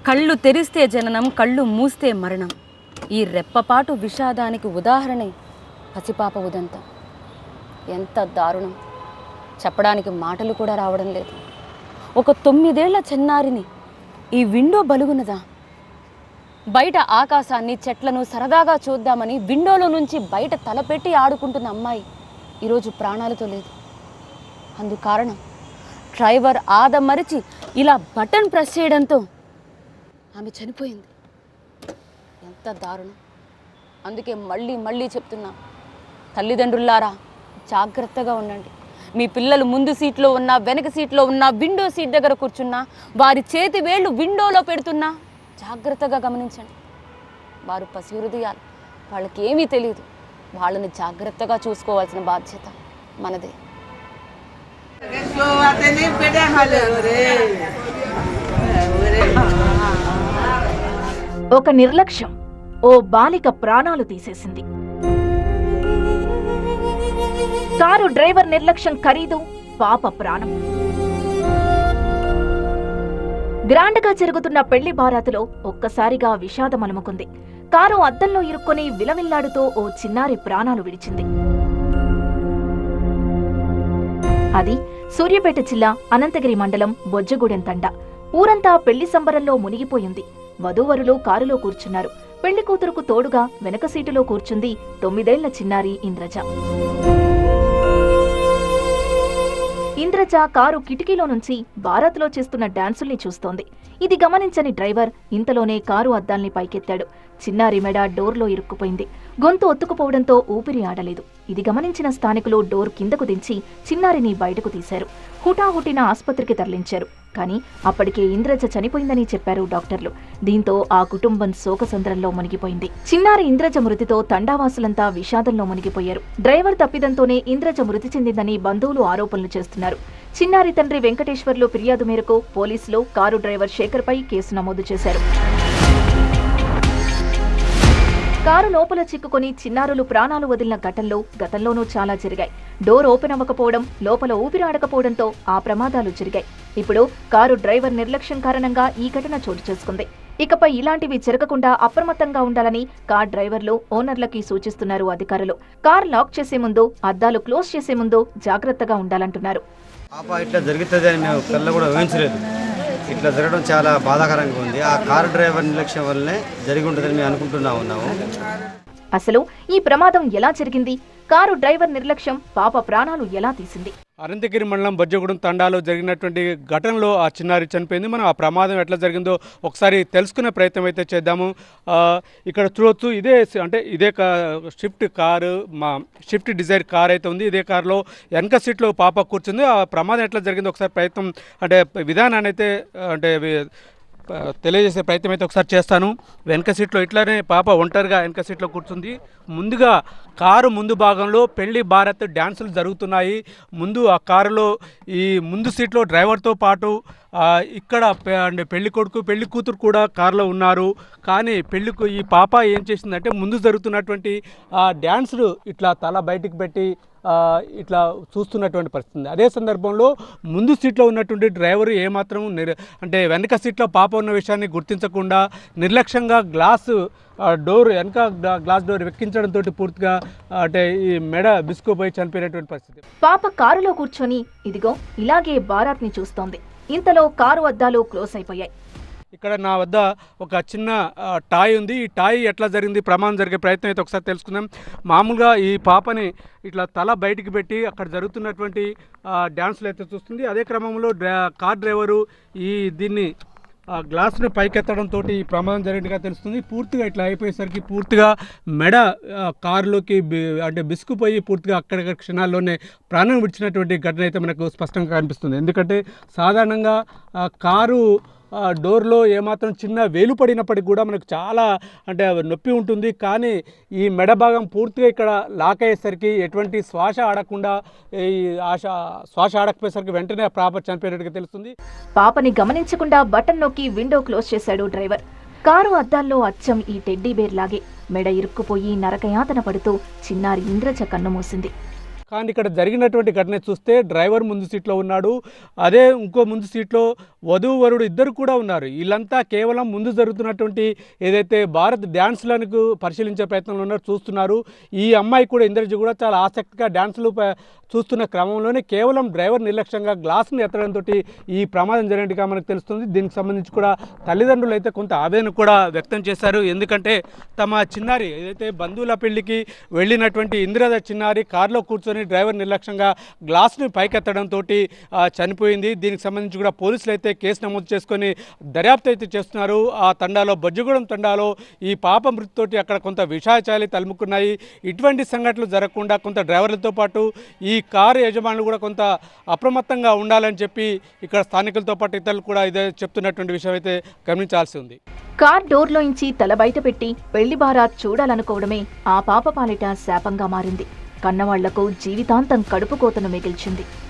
కళ్ళు తెరిస్తే జననం కళ్ళు మూస్తే మరణం ఈ రెప్పపాటు విషాదానికి ఉదాహరణే పసిపాప ఉదంతం ఎంత దారుణం చెప్పడానికి మాటలు కూడా రావడం లేదు ఒక తొమ్మిదేళ్ల చిన్నారిని ఈ విండో బలుగునదా బయట ఆకాశాన్ని చెట్లను సరదాగా చూద్దామని విండోలో నుంచి బయట తలపెట్టి ఆడుకుంటున్న అమ్మాయి ఈరోజు ప్రాణాలతో లేదు అందు కారణం డ్రైవర్ ఆదమరిచి ఇలా బటన్ ప్రెస్ చేయడంతో ఆమె చనిపోయింది ఎంత దారుణం అందుకే మళ్ళీ మళ్ళీ చెప్తున్నా తల్లిదండ్రులారా జాగ్రత్తగా ఉండండి మీ పిల్లలు ముందు సీట్లో ఉన్నా వెనక సీట్లో ఉన్నా విండో సీట్ దగ్గర కూర్చున్నా వారి చేతి వేళ్ళు విండోలో పెడుతున్నా జాగ్రత్తగా గమనించండి వారు పసి హృదయాలు వాళ్ళకి ఏమీ తెలియదు వాళ్ళని జాగ్రత్తగా చూసుకోవాల్సిన బాధ్యత మనదే ఒక నిర్లక్ష్యం ఓ బాలిక ప్రాణాలు తీసేసింది కారు డ్రైవర్ నిర్లక్ష్యం ఖరీదు పాప ప్రాణం గ్రాండ్గా జరుగుతున్న పెళ్లి బారాతులో ఒక్కసారిగా విషాదం అలుముకుంది కారు అద్దంలో ఇరుక్కొని విలవిల్లాడుతూ ఓ చిన్నారి ప్రాణాలు విడిచింది అది సూర్యాపేట జిల్లా అనంతగిరి మండలం బొజ్జగూడెం తండ ఊరంతా పెళ్లి సంబరంలో మునిగిపోయింది వధూవరులు కారులో కూర్చున్నారు పెళ్లి కూతురుకు తోడుగా వెనక సీటులో కూర్చుంది తొమ్మిదేళ్ల చిన్నారి ఇంద్రజ ఇంద్రజ కారు కిటికీలో నుంచి భారత్లో చేస్తున్న డాన్సుల్ని చూస్తోంది ఇది గమనించని డ్రైవర్ ఇంతలోనే కారు అద్దాల్ని పైకెత్తాడు చిన్నారి మెడ డోర్లో ఇరుక్కుపోయింది గొంతు ఒత్తుకుపోవడంతో ఊపిరి ఆడలేదు ఇది గమనించిన స్థానికులు డోర్ కిందకు దించి చిన్నారిని బయటకు తీశారు హుటాహుటిన ఆస్పత్రికి తరలించారు కానీ అప్పటికే ఇంద్రజ చనిపోయిందని చెప్పారు డాక్టర్లు దీంతో ఆ కుటుంబం శోకసంద్రంలో మునిగిపోయింది చిన్నారి ఇంద్రజ మృతితో తండావాసులంతా విషాదంలో మునిగిపోయారు డ్రైవర్ తప్పిదంతోనే ఇంద్రజ మృతి చెందిందని బంధువులు ఆరోపణలు చేస్తున్నారు చిన్నారి తండ్రి వెంకటేశ్వర్లు ఫిర్యాదు మేరకు పోలీసులు కారు డ్రైవర్ శేఖర్పై కేసు నమోదు చేశారు కారు లోపల చిక్కుకొని చిన్నారులు ప్రాణాలు వదిలిన ఘటనలు గతంలోనూ చాలా జరిగాయి డోర్ ఓపెన్ అవ్వకపోవడం లోపల ఊపిరాడకపోవడంతో ఆ ప్రమాదాలు జరిగాయి ఇప్పుడు కారు డ్రైవర్ నిర్లక్ష్యం కారణంగా ఈ ఘటన చోటు చేసుకుంది ఇకపై ఇలాంటివి జరగకుండా అప్రమత్తంగా ఉండాలని కార్ డ్రైవర్లు ఓనర్లకి సూచిస్తున్నారు అధికారులు కార్ లాక్ చేసే ముందు అద్దాలు క్లోజ్ చేసే ముందు జాగ్రత్తగా ఉండాలంటున్నారు పాప ఇట్లా జరుగుతుంది అని మేము కళ్ళ కూడా ఊహించలేదు ఇట్లా జరగడం చాలా బాధాకరంగా ఉంది ఆ కారు డ్రైవర్ నిర్లక్ష్యం వల్లనే జరిగి ఉంటుందని మేము అనుకుంటున్నా ఉన్నాము అసలు ఈ ప్రమాదం ఎలా జరిగింది కారు డ్రైవర్ నిర్లక్ష్యం పాప ప్రాణాలు ఎలా తీసింది అనంతగిరి మండలం బొజ్జగూడెం తండాలో జరిగినటువంటి ఘటనలో ఆ చిన్నారి చనిపోయింది మనం ఆ ప్రమాదం ఎట్లా జరిగిందో ఒకసారి తెలుసుకునే ప్రయత్నం అయితే చేద్దాము ఆ, ఇక్కడ చూడొచ్చు ఇదే సి- అంటే ఇదే కా షిఫ్ట్ కారు మా షిఫ్ట్ డిజైర్ కార్ అయితే ఉంది ఇదే కారులో వెనక సీట్లో పాప కూర్చుంది ఆ ప్రమాదం ఎట్లా జరిగిందో ఒకసారి ప్రయత్నం అంటే విధానాన్ని అయితే అంటే వి- ప- తెలియజేసే ప్రయత్నం అయితే ఒకసారి చేస్తాను వెనక సీట్లో ఇట్లానే పాప ఒంటరిగా వెనక సీట్లో కూర్చుంది ముందుగా కారు ముందు భాగంలో పెళ్లి భారత్ డ్యాన్సులు జరుగుతున్నాయి ముందు ఆ కారులో ఈ ముందు సీట్లో డ్రైవర్తో పాటు ఆ, ఇక్కడ పె- అంటే పెళ్లి కొడుకు పెళ్లి కూతురు కూడా కారులో ఉన్నారు కానీ పెళ్లి కు- ఈ పాప ఏం చేసిందంటే ముందు జరుగుతున్నటువంటి ఆ డ్యాన్సులు ఇట్లా తల బయటికి పెట్టి ఆ, ఇట్లా చూస్తున్నటువంటి పరిస్థితి ఉంది. అదే సందర్భంలో ముందు సీట్లో ఉన్నటువంటి డ్రైవర్ ఏమాత్రం నిర్ అంటే వెనక సీట్లో పాప ఉన్న విషయాన్ని గుర్తించకుండా నిర్లక్ష్యంగా గ్లాసు ఆ, డోర్ వెనక గ్లా- గ్లాస్ డోర్ వెక్కించడంతో పూర్తిగా ఆ, అంటే ఈ మెడ బిస్కుపోయి చనిపోయినటువంటి పరిస్థితి పాప కారులో కూర్చొని ఇదిగో ఇలాగే బారాత్ని చూస్తోంది ఇంతలో కారు అద్దాలు క్లోజ్ అయిపోయాయి ఇక్కడ నా వద్ద ఒక చిన్న ఆ, టాయ్ ఉంది ఈ టాయ్ ఎట్లా జరిగింది ప్రమాదం జరిగే ప్రయత్నం అయితే ఒకసారి తెలుసుకుందాం మామూలుగా ఈ పాపని ఇట్లా తల బయటికి పెట్టి అక్కడ జరుగుతున్నటువంటి ఆ, డ్యాన్సులు అయితే చూస్తుంది అదే క్రమంలో డ్రా కార్ డ్రైవరు ఈ దీన్ని ఆ గ్లాస్ని పైకెత్తడంతో ఈ ప్రమాదం జరిగినట్టుగా తెలుస్తుంది పూర్తిగా ఇట్లా అయిపోయేసరికి పూర్తిగా మెడ ఆ, కారులోకి బి- అంటే బిసుకుపోయి పూర్తిగా అక్కడిక్కడ క్షణాల్లోనే ప్రాణం విడిచినటువంటి ఘటన అయితే మనకు స్పష్టంగా కనిపిస్తుంది ఎందుకంటే సాధారణంగా ఆ, కారు ఆ, డోర్లో ఏమాత్రం చిన్న వేలు పడినప్పటికి కూడా మనకు చాలా అంటే నొప్పి ఉంటుంది కానీ ఈ మెడ భాగం పూర్తిగా ఇక్కడ లాక్ అయ్యేసరికి ఎటువంటి శ్వాస ఆడకుండా ఈ ఆశ శ్వాస ఆడకపోయేసరికి వెంటనే ఆ పాప చనిపోయినట్టుగా తెలుస్తుంది పాపని గమనించకుండా బటన్ నొక్కి విండో క్లోజ్ చేశాడు డ్రైవర్ కారు అద్దాల్లో అచ్చం ఈ టెడ్డీ బేర్ లాగే మెడ ఇరుక్కుపోయి నరకయాతన పడుతూ చిన్నారి ఇంద్రజ కన్ను మూసింది కానీ ఇక్కడ జరిగినటువంటి ఘటన చూస్తే డ్రైవర్ ముందు సీట్లో ఉన్నాడు అదే ఇంకో ముందు సీట్లో వధువు వరుడు ఇద్దరు కూడా ఉన్నారు వీళ్ళంతా కేవలం ముందు జరుగుతున్నటువంటి ఏదైతే భారత్ డ్యాన్స్లకు పరిశీలించే ప్రయత్నంలో ఉన్నారు చూస్తున్నారు ఈ అమ్మాయి కూడా ఇంద్రజీ కూడా చాలా ఆసక్తిగా డ్యాన్సులు ప- చూస్తున్న క్రమంలోనే కేవలం డ్రైవర్ నిర్లక్ష్యంగా గ్లాస్ని ఎత్తడంతో ఈ ప్రమాదం జరిగినట్టుగా మనకు తెలుస్తుంది దీనికి సంబంధించి కూడా తల్లిదండ్రులు అయితే కొంత ఆవేదన కూడా వ్యక్తం చేశారు ఎందుకంటే తమ చిన్నారి ఏదైతే బంధువుల పెళ్లికి వెళ్ళినటువంటి ఇందిరాద చిన్నారి కారులో కూర్చొని డ్రైవర్ నిర్లక్ష్యంగా గ్లాస్ని పైకెత్తడంతో చనిపోయింది దీనికి సంబంధించి కూడా పోలీసులు అయితే కేసు నమోదు చేసుకొని దర్యాప్తు అయితే చేస్తున్నారు ఆ తండాలో బొజ్జగూడెం తండాలో ఈ పాప మృతితోటి అక్కడ కొంత విషాచాలి తలుముకున్నాయి ఇటువంటి సంఘటనలు జరగకుండా కొంత డ్రైవర్లతో పాటు ఈ కారు యజమానులు కూడా కొంత అప్రమత్తంగా ఉండాలని చెప్పి ఇక్కడ స్థానికులతో పాటు ఇతరులు కూడా ఇదే చెప్తున్నటువంటి విషయం అయితే గమనించాల్సి ఉంది కార్ డోర్లోంచి తల బయటపెట్టి పెళ్లి బారాత్ చూడాలనుకోవడమే ఆ పాప పాలిట శాపంగా మారింది కన్నవాళ్లకు జీవితాంతం కడుపు కోతను మిగిల్చింది